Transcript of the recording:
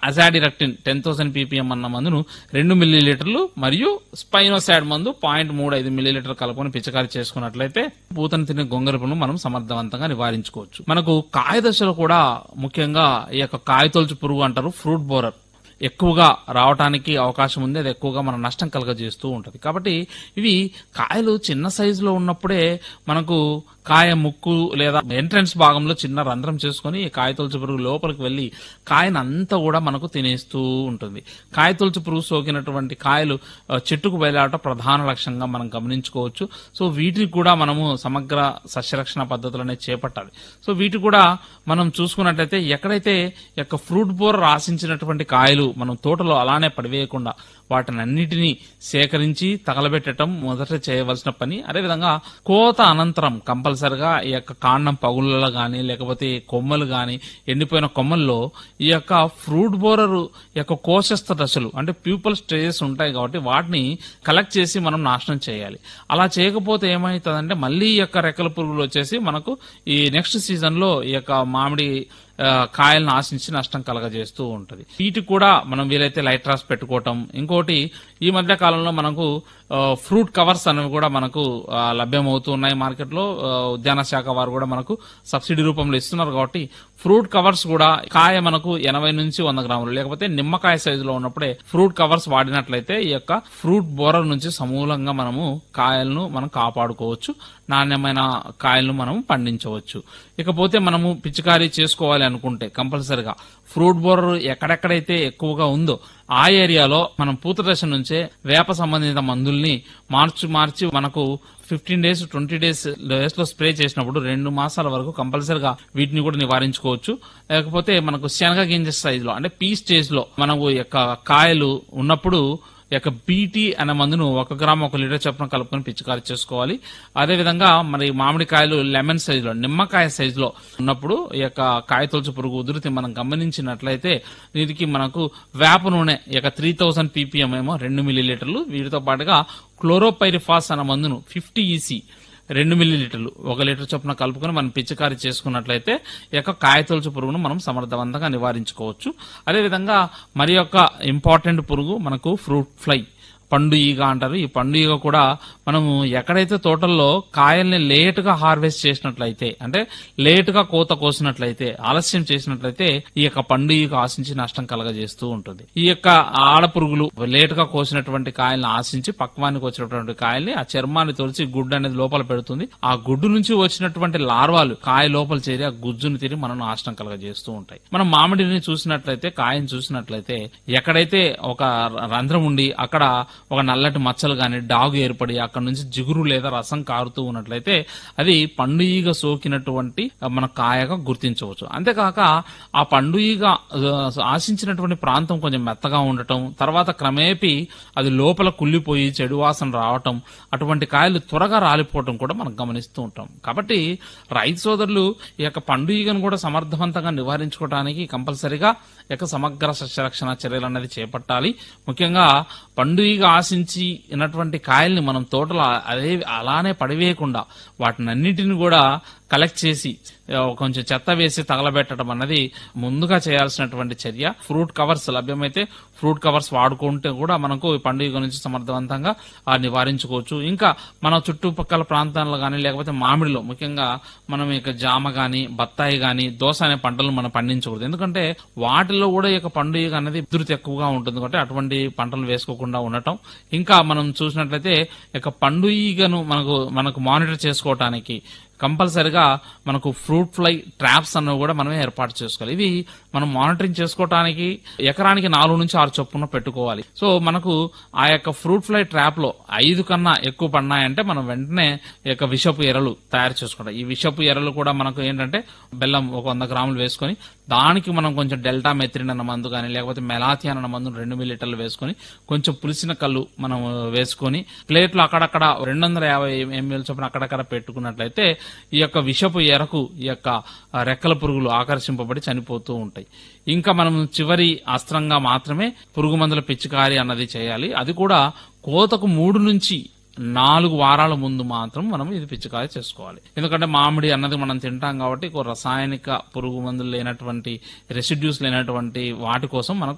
అజాడిరక్టిన్ ten thousand ppm అన్న మందును రెండు మిల్లీ లీటర్లు మరియు స్పైనోసాడ్ మందు పాయింట్ మూడు ఐదు మిల్లీ లీటర్ కలుపుకొని పిచికారి చేసుకున్నట్లయితే పూతను తినే గొంగరపులను మనం సమర్థవంతంగా నివారించుకోవచ్చు మనకు కాయ దశలో కూడా ముఖ్యంగా ఈ యొక్క కాయతొలుచు పురుగు అంటారు ఫ్రూట్ బోరర్ ఎక్కువగా రావడానికి అవకాశం ఉంది అది ఎక్కువగా మన నష్టం కలగజేస్తూ ఉంటుంది కాబట్టి ఇవి కాయలు చిన్న సైజులో ఉన్నప్పుడే మనకు కాయ ముక్కు లేదా ఎంట్రన్స్ భాగంలో చిన్న రంధ్రం చేసుకొని ఈ కాయ తొలుచు పురుగు లోపలికి వెళ్లి కాయను అంతా కూడా మనకు తినేస్తూ ఉంటుంది కాయ తొలుచు పురుగు సోకినటువంటి కాయలు ఆ, చెట్టుకు బయలాడటం ప్రధాన లక్ష్యంగా మనం గమనించుకోవచ్చు సో వీటికి కూడా మనము సమగ్ర సస్యరక్షణ పద్ధతులు అనేది చేపట్టాలి సో వీటి కూడా మనం చూసుకున్నట్లయితే ఎక్కడైతే ఈ యొక్క ఫ్రూట్ బోర్ ఆశించినటువంటి కాయలు మనం తోటలో అలానే పడివేయకుండా వాటిని అన్నిటినీ సేకరించి తగలబెట్టడం మొదట చేయవలసిన పని అదేవిధంగా కోత అనంతరం కంపల్సరిగా ఈ యొక్క కాండం పగుళ్ళలో గాని లేకపోతే కొమ్మలు గాని ఎండిపోయిన కొమ్మల్లో ఈ యొక్క ఫ్రూట్ బోరర్ యొక్క కోశస్థ దశలు అంటే ప్యూపల్ స్టేజెస్ ఉంటాయి కాబట్టి వాటిని కలెక్ట్ చేసి మనం నాశనం చేయాలి అలా చేయకపోతే ఏమవుతుందంటే మళ్ళీ ఈ యొక్క రెక్కల పురుగులు వచ్చేసి మనకు ఈ నెక్స్ట్ సీజన్ లో ఈ యొక్క మామిడి ఆ, కాయలను ఆశించి నష్టం కలగజేస్తూ ఉంటది వీటికి కూడా మనం వీలైతే లైట్ రాస్ పెట్టుకోవటం ఇంకోటి ఈ మధ్య కాలంలో మనకు ఆ, ఫ్రూట్ కవర్స్ అనేవి కూడా మనకు ఆ, లభ్యమవుతూ ఉన్నాయి మార్కెట్లో ఆ, ఉద్యాన శాఖ వారు కూడా మనకు సబ్సిడీ రూపంలో ఇస్తున్నారు కాబట్టి ఫ్రూట్ కవర్స్ కూడా కాయ మనకు ఎనభై నుంచి వంద గ్రాములు లేకపోతే నిమ్మకాయ సైజులో ఉన్నప్పుడే ఫ్రూట్ కవర్స్ వాడినట్లయితే ఈ యొక్క ఫ్రూట్ బోరర్ నుంచి సమూలంగా మనము కాయలను మనం కాపాడుకోవచ్చు నాణ్యమైన కాయలను మనం పండించవచ్చు ఇకపోతే మనము పిచికారీ చేసుకోవాలి అనుకుంటే కంపల్సరిగా ఫ్రూట్ బోరర్ ఎక్కడెక్కడైతే ఎక్కువగా ఉందో ఆ ఏరియాలో మనం పూత దశ నుంచే వేప సంబంధిత మందుల్ని మార్చి మార్చి మనకు fifteen days twenty days days లో స్ప్రే చేసినప్పుడు రెండు మాసాల వరకు కంపల్సరిగా వీటిని కూడా నివారించుకోవచ్చు లేకపోతే మనకు శనగ గింజ సైజ్ లో అంటే పీ స్టేజ్ లో మనకు ఈ యొక్క కాయలు ఉన్నప్పుడు ఈ యొక్క బీటీ అనే మందును ఒక గ్రామ్ ఒక లీటర్ చొప్పున కలుపుకొని పిచికారి చేసుకోవాలి అదేవిధంగా మరి మామిడికాయలు లెమన్ సైజ్ లో నిమ్మకాయ సైజ్ లో ఉన్నప్పుడు ఈ యొక్క కాయ తొలచు పురుగు ఉధృతి మనం గమనించినట్లయితే దీనికి మనకు వేప నూనె ఈ యొక్క త్రీ థౌసండ్ పీపీఎం ఏమో రెండు మిల్లీ లీటర్లు వీటితో పాటుగా క్లోరోపైరిఫాస్ అనే మందును ఫిఫ్టీ ఈసీ రెండు మిల్లీ లీటర్లు ఒక లీటర్ చొప్పున కలుపుకొని మనం పిచికారి చేసుకున్నట్లయితే ఈ యొక్క కాయతొలుచు పురుగును మనం సమర్థవంతంగా నివారించుకోవచ్చు అదేవిధంగా మరి యొక్క ఇంపార్టెంట్ పురుగు మనకు ఫ్రూట్ ఫ్లై పండు ఈగ అంటారు ఈ పండు ఈగ కూడా మనము ఎక్కడైతే తోటల్లో కాయల్ని లేట్ గా హార్వెస్ట్ చేసినట్లయితే అంటే లేట్ గా కోత కోసినట్లయితే ఆలస్యం చేసినట్లయితే ఈ యొక్క పండు ఈగ ఆశించి నష్టం కలగజేస్తూ ఉంటుంది ఈ యొక్క ఆడ పురుగులు లేట్ గా కోసినటువంటి కాయల్ని ఆశించి పక్వానికి వచ్చినటువంటి కాయల్ని ఆ చర్మాన్ని తొలిచి గుడ్డు అనేది లోపల పెడుతుంది ఆ గుడ్డు నుంచి వచ్చినటువంటి లార్వాలు కాయ లోపల చేరి ఆ గుజ్జును తిని మనం నాశనం కలగజేస్తూ ఉంటాయి మనం మామిడిని చూసినట్లయితే కాయని చూసినట్లయితే ఎక్కడైతే ఒక రంధ్రం ఉండి అక్కడ ఒక నల్లటి మచ్చలు గాని డాగు ఏర్పడి అక్కడ నుంచి జిగురు లేదా రసం కారుతూ ఉన్నట్లయితే అది పండు ఈగ సోకినటువంటి మన కాయగా గుర్తించవచ్చు అంతేకాక ఆ పండు ఈగ ఆ, ఆశించినటువంటి ప్రాంతం కొంచెం మెత్తగా ఉండటం తర్వాత క్రమేపీ అది లోపల కుళ్ళిపోయి చెడు వాసన రావటం అటువంటి కాయలు త్వరగా రాలిపోవటం కూడా మనం గమనిస్తూ ఉంటాం కాబట్టి రైతు సోదరులు ఈ యొక్క పండు ఈగను కూడా సమర్థవంతంగా నివారించుకోవడానికి కంపల్సరిగా ఈ యొక్క సమగ్ర సస్యరక్షణ చర్యలు అనేది చేపట్టాలి ముఖ్యంగా పండు ఈగ ఆశించి ఉన్నటువంటి కాయల్ని మనం తోటలో అదే అలానే పడివేయకుండా వాటిని అన్నిటిని కూడా కలెక్ట్ చేసి ఆ, కొంచెం చెత్త వేసి తగలబెట్టడం అన్నది ముందుగా చేయాల్సినటువంటి చర్య ఫ్రూట్ కవర్స్ లభ్యమైతే ఫ్రూట్ కవర్స్ వాడుకుంటే కూడా మనకు ఈ పండుగ నుంచి సమర్థవంతంగా ఆ, నివారించుకోవచ్చు ఇంకా మన చుట్టుపక్కల ప్రాంతాల్లో కానీ లేకపోతే మామిడిలో ముఖ్యంగా మనం ఇక జామ గాని బత్తాయి గాని దోస అనే పంటలు మనం పండించకూడదు ఎందుకంటే వాటిలో కూడా ఈ యొక్క పండుగ అనేది ఉధృతి ఎక్కువగా ఉంటుంది కాబట్టి అటువంటి పంటలు వేసుకోకుండా ఉండటం ఇంకా మనం చూసినట్లయితే ఈ యొక్క పండు ఈగను మనకు మనకు మానిటర్ చేసుకోవటానికి కంపల్సరిగా మనకు ఫ్రూట్ ఫ్లై ట్రాప్స్ అన్నవి కూడా మనమే ఏర్పాటు చేసుకోవాలి ఇవి మనం మానిటరింగ్ చేసుకోవటానికి ఎకరానికి నాలుగు నుంచి ఆరు చొప్పున పెట్టుకోవాలి సో మనకు ఆ యొక్క ఫ్రూట్ ఫ్లై ట్రాప్ లో ఐదు కన్నా ఎక్కువ పడినాయంటే మనం వెంటనే ఈ యొక్క విషపు ఎరలు తయారు చేసుకుంటాం ఈ విషపు ఎరలు కూడా మనకు ఏంటంటే బెల్లం ఒక వంద గ్రాములు వేసుకొని దానికి మనం కొంచెం డెల్టా మెత్రిన్ అన్న మందు కానీ లేకపోతే మెలాథియాన్ అన్న మందు రెండు మిల్లీటర్లు వేసుకొని కొంచెం పులిసిన కళ్ళు మనం వేసుకొని ప్లేట్లు అక్కడక్కడ రెండు వందల యాభై ఎంఎల్ చొప్పున అక్కడక్కడ పెట్టుకున్నట్లయితే ఈ యొక్క విషపు ఎరకు ఈ యొక్క ఆ, రెక్కల పురుగులు ఆకర్షింపబడి చనిపోతూ ఉంటాయి ఇంకా మనం చివరి అస్త్రంగా మాత్రమే పురుగు మందుల పిచికారి అన్నది చేయాలి అది కూడా కోతకు మూడు నుంచి నాలుగు వారాల ముందు మాత్రం మనం ఇది పిచికారి చేసుకోవాలి ఎందుకంటే మామిడి అన్నది మనం తింటాం కాబట్టి ఒక రసాయనిక పురుగు మందులు లేనటువంటి రెసిడ్యూస్ లేనటువంటి వాటి కోసం మనకు